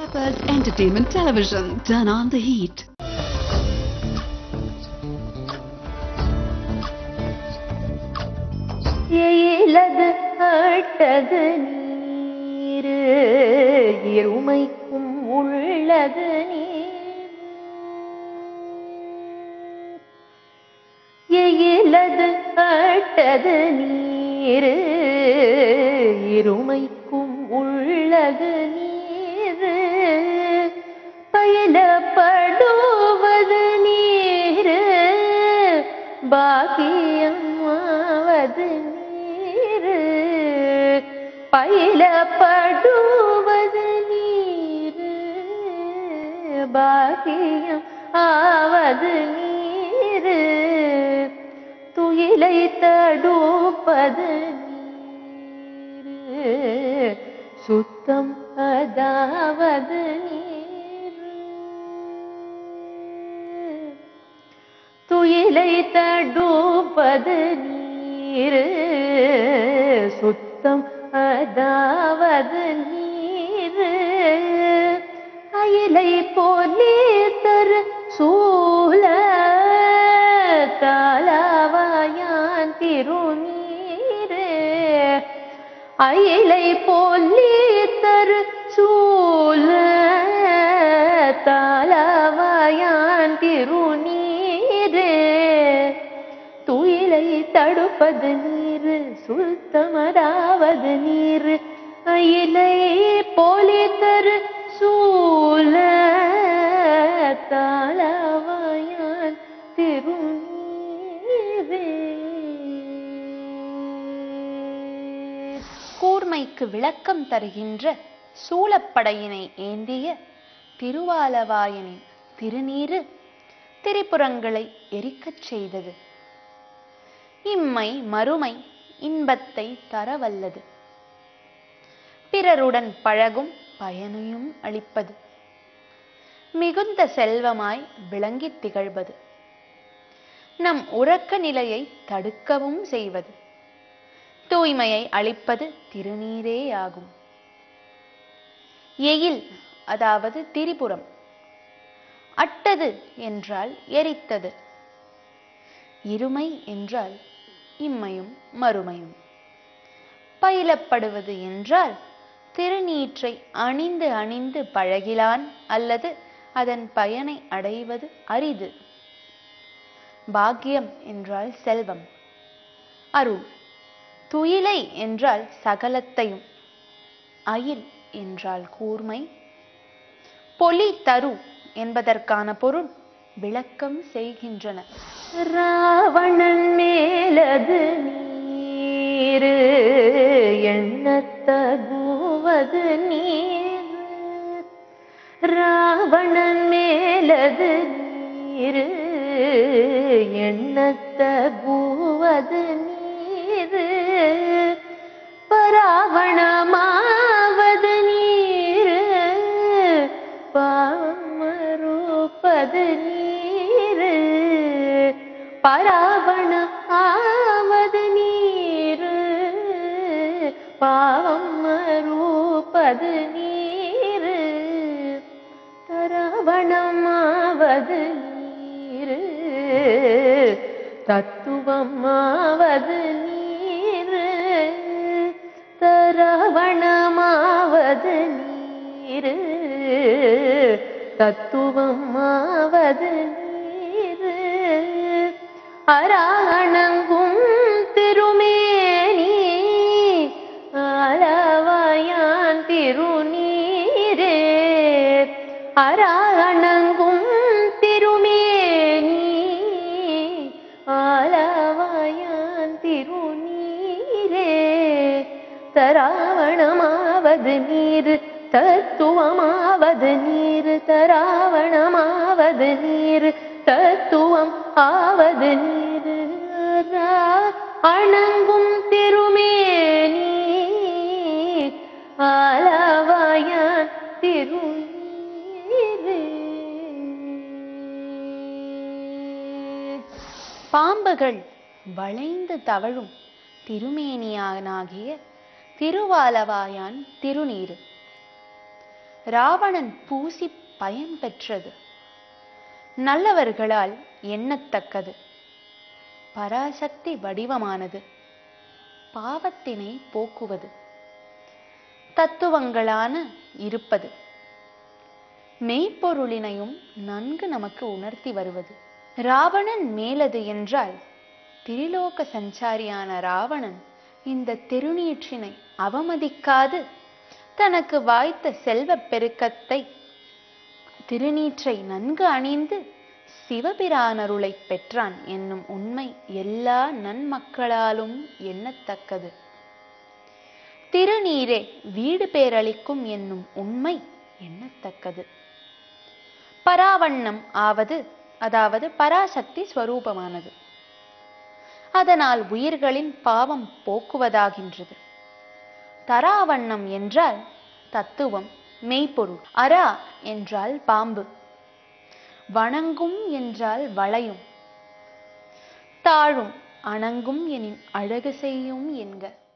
First Entertainment Television. Turn on the heat. எயிலது அட்டது நீரு இருமைக்கும் உள்ளது நீர் எயிலது அட்டது நீரு இருமைக்கும் உள்ளது நீரு பயிலப்படுவது நீரு பாக்கியமாவது நீரு பயிலப்படுவது நீரு பாக்கியம் ஆவது நீரு துயிலை தடுப்பது நீரு சுத்தம் அதாவது நீரு துயிலை தடுப்பது நீரு சுத்தம் அதாவது நீரு அயிலை போலே தரு சூல தாளவாயான் திருநீரு அயிலை போலே தரு சூல தாளவாயான் திருநீரு துயிலை தடுப்பது நீர் சுத்தமதாவது நீர் அயிலை போலே தரு சூல தாளவாயான் திருநீரே கூர்மைக்கு விளக்கம் தருகின்ற சூலப்படையினை ஏந்திய திருவாலவாயனின் திருநீறு திரிபுரங்களை எரிக்கச் செய்தது இம்மை மறுமை இன்பத்தை தரவல்லது பிறருடன் பழகும் பயனையும் அளிப்பது மிகுந்த செல்வமாய் விளங்கித் திகழ்வது நம் உறக்க நிலையை தடுக்கவும் செய்வது தூய்மையை அளிப்பது திருநீரேயாகும் எயில் அதாவது திரிபுரம் அட்டது என்றால் எரித்தது இருமை என்றால் இம்மையும் மறுமையும் பயிலப்படுவது என்றால் திருநீற்றை அணிந்து அணிந்து பழகிலான் அல்லது அதன் பயனை அடைவது அரிது பாக்கியம் என்றால் செல்வம் அருள் துயிலை என்றால் சகலத்தையும் அயில் என்றால் கூர்மை பொலி தரு என்பதற்கான பொருள் விளக்கம் செய்கின்றன ராவணன் மேலது நீரு எண்ணத்தகுவது நீர் ராவணன் மேலது நீரு எண்ணத்தகுவது நீரு பராவணமாவது நீரு பாமருப்பது நீரு பராவண ஆவது நீரு பாவம் மறுப்பது நீரு தரவணமாவது நீரு தத்துவமாவது நீரு தரவணமாவது நீரு தத்துவமாவது நீரு அராணங்கும் திருமேனி ஆலவாயான் திருநீரே அராணங்கும் திருமேனி ஆலவாயான் திருநீரே தராவணமாவது நீர் தத்துவமாவது நீர் தராவணமாவது நீர் தத்துவம் ஆவது நீர் அணங்கும் திருமேனி ஆலவாயான் திருநீரே பாம்புகள் வளைந்து தவழும் திருமேனியானாகிய திருவாலவாயான் திருநீரு ராவணன் பூசி பயன் பெற்றது நல்லவர்களால் எண்ணத்தக்கது பராசக்தி வடிவமானது பாவத்தினை போக்குவது தத்துவங்களான இருப்பது மெய்ப்பொருளினையும் நன்கு நமக்கு உணர்த்தி வருவது ராவணன் மேலது என்றால் திரிலோக சஞ்சாரியான ராவணன் இந்த திருநீற்றினை அவமதிக்காது தனக்கு வாய்த்த செல்வப் பெருக்கத்தை திருநீற்றை நன்கு அணிந்து சிவபிரானருளை பெற்றான் என்னும் உண்மை எல்லா நன்மக்களாலும் எண்ணத்தக்கது திருநீரே வீடு பேரளிக்கும் என்னும் உண்மை எண்ணத்தக்கது பராவண்ணம் ஆவது அதாவது பராசக்தி ஸ்வரூபமானது அதனால் உயிர்களின் பாவம் போக்குவதாகின்றது தராவண்ணம் என்றால் தத்துவம் மெய்ப்பொருள் அரா என்றால் பாம்பு வணங்கும் என்றால் வளையும் தாழும் அணங்கும் எனின் அழகு செய்யும் என்க